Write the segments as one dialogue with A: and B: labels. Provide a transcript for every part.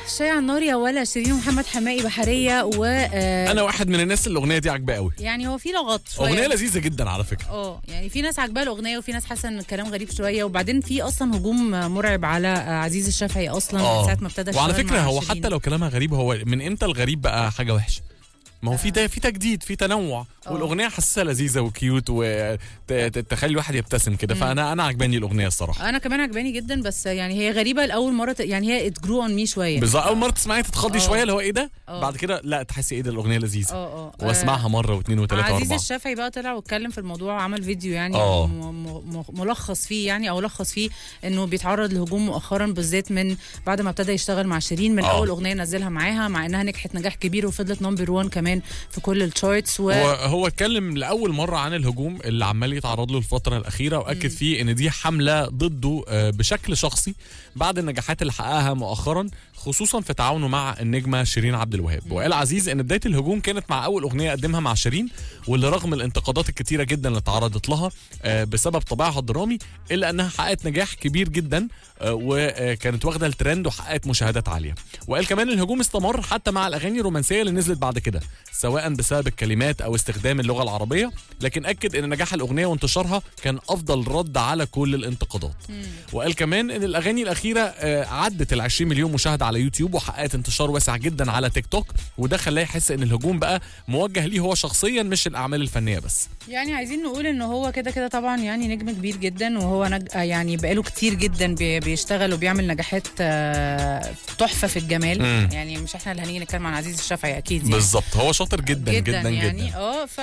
A: شاي على النار يا ولا شيرين ومحمد حمائي بحريه و آه،
B: انا واحد من الناس اللي الاغنيه دي عاجباه قوي
A: يعني هو في لغط شويه
B: اغنيه لذيذه جدا على فكره
A: اه يعني في ناس عاجباها الاغنيه وفي ناس حاسه ان الكلام غريب شويه وبعدين في اصلا هجوم مرعب على عزيز الشافعي اصلا من ساعه ما ابتدى
B: وعلى
A: يشتغل
B: فكره
A: مع
B: هو
A: شيرين.
B: حتى لو كلامها غريب هو من امتى الغريب بقى حاجه وحشه ما هو في ده في تجديد في تنوع
A: اه.
B: والاغنيه حاسسها لذيذه وكيوت وتخلي الواحد يبتسم كده فانا انا عجباني الاغنيه الصراحه
A: انا كمان عجباني جدا بس يعني هي غريبه لاول مره ت... يعني هي ات جرو اون مي شويه
B: بالظبط اول مره تسمعيها تتخضي
A: اه.
B: شويه اللي هو ايه ده
A: اه.
B: بعد كده لا تحسي ايه ده الاغنيه لذيذه
A: اه اه
B: واسمعها مره واثنين وثلاثه
A: عزيز
B: واربعه
A: الشافعي بقى طلع واتكلم في الموضوع وعمل فيديو يعني
B: اه.
A: م- م- م- ملخص فيه يعني او لخص فيه انه بيتعرض لهجوم مؤخرا بالذات من بعد ما ابتدى يشتغل مع شيرين من
B: اه.
A: اول اغنيه نزلها معاها مع انها نجحت نجاح كبير وفضلت نمبر 1 كمان في كل التشارتس و...
B: وهو اتكلم لاول مره عن الهجوم اللي عمال يتعرض له الفتره الاخيره واكد فيه ان دي حمله ضده آه، بشكل شخصي بعد النجاحات اللي حققها مؤخرا خصوصا في تعاونه مع النجمه شيرين عبد الوهاب وقال عزيز ان بدايه الهجوم كانت مع اول اغنيه قدمها مع شيرين واللي رغم الانتقادات الكتيره جدا اللي تعرضت لها آه، بسبب طبعها الدرامي الا انها حققت نجاح كبير جدا آه، وكانت واخده الترند وحققت مشاهدات عاليه وقال كمان الهجوم استمر حتى مع الاغاني الرومانسيه اللي نزلت بعد كده سواء بسبب الكلمات او استخدام اللغه العربيه لكن اكد ان نجاح الاغنيه وانتشارها كان افضل رد على كل الانتقادات وقال كمان ان الاغاني الاخيره آه، عدت ال 20 مليون مشاهده على يوتيوب وحققت انتشار واسع جدا على تيك توك وده خلاه يحس ان الهجوم بقى موجه ليه هو شخصيا مش الاعمال الفنيه بس
A: يعني عايزين نقول ان هو كده كده طبعا يعني نجم كبير جدا وهو نج... آه يعني بقاله كتير جدا بي... بيشتغل وبيعمل نجاحات آه، تحفه في الجمال
B: مم.
A: يعني مش احنا اللي هنيجي نتكلم عن عزيز الشافعي اكيد يعني.
B: بالظبط هو شاطر جدا جدا جدا,
A: يعني اه ف...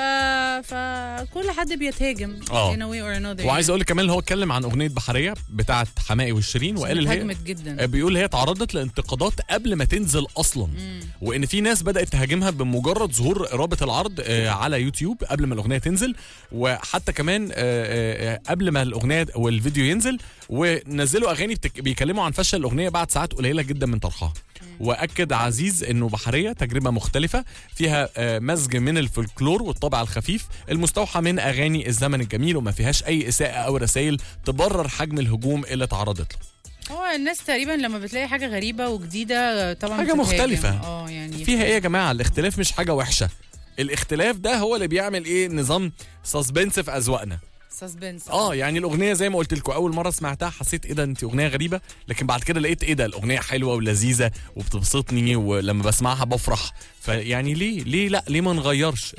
A: فكل حد بيتهاجم
B: اه.
A: in a way or another
B: وعايز اقول لك كمان اللي هو اتكلم عن اغنيه بحريه بتاعه حماقي والشيرين وقال اللي هي
A: هجمت جدا
B: بيقول هي تعرضت لانتقادات قبل ما تنزل اصلا وان في ناس بدات تهاجمها بمجرد ظهور رابط العرض آه، على يوتيوب قبل ما الاغنيه تنزل وحتى كمان آه، آه، آه، قبل ما الاغنيه والفيديو ينزل ونزلوا اغاني بتك... بيكلموا عن فشل الاغنيه بعد ساعات قليله جدا من طرحها واكد عزيز انه بحريه تجربه مختلفه فيها آه، مزج من الفولكلور والطابع الخفيف المستوحى من اغاني الزمن الجميل وما فيهاش اي اساءه او رسائل تبرر حجم الهجوم اللي تعرضت له
A: هو الناس تقريبا لما بتلاقي حاجه غريبه وجديده طبعا
B: حاجة
A: بتتهاجم.
B: مختلفة.
A: اه يعني
B: فيها ايه يا جماعه الاختلاف مش حاجه وحشه الاختلاف ده هو اللي بيعمل ايه نظام سسبنس في اذواقنا
A: سسبنس
B: اه يعني الاغنيه زي ما قلت لكم اول مره سمعتها حسيت ايه ده انت اغنيه غريبه لكن بعد كده لقيت ايه ده الاغنيه حلوه ولذيذه وبتبسطني ولما بسمعها بفرح فيعني ليه ليه لا ليه ما نغيرش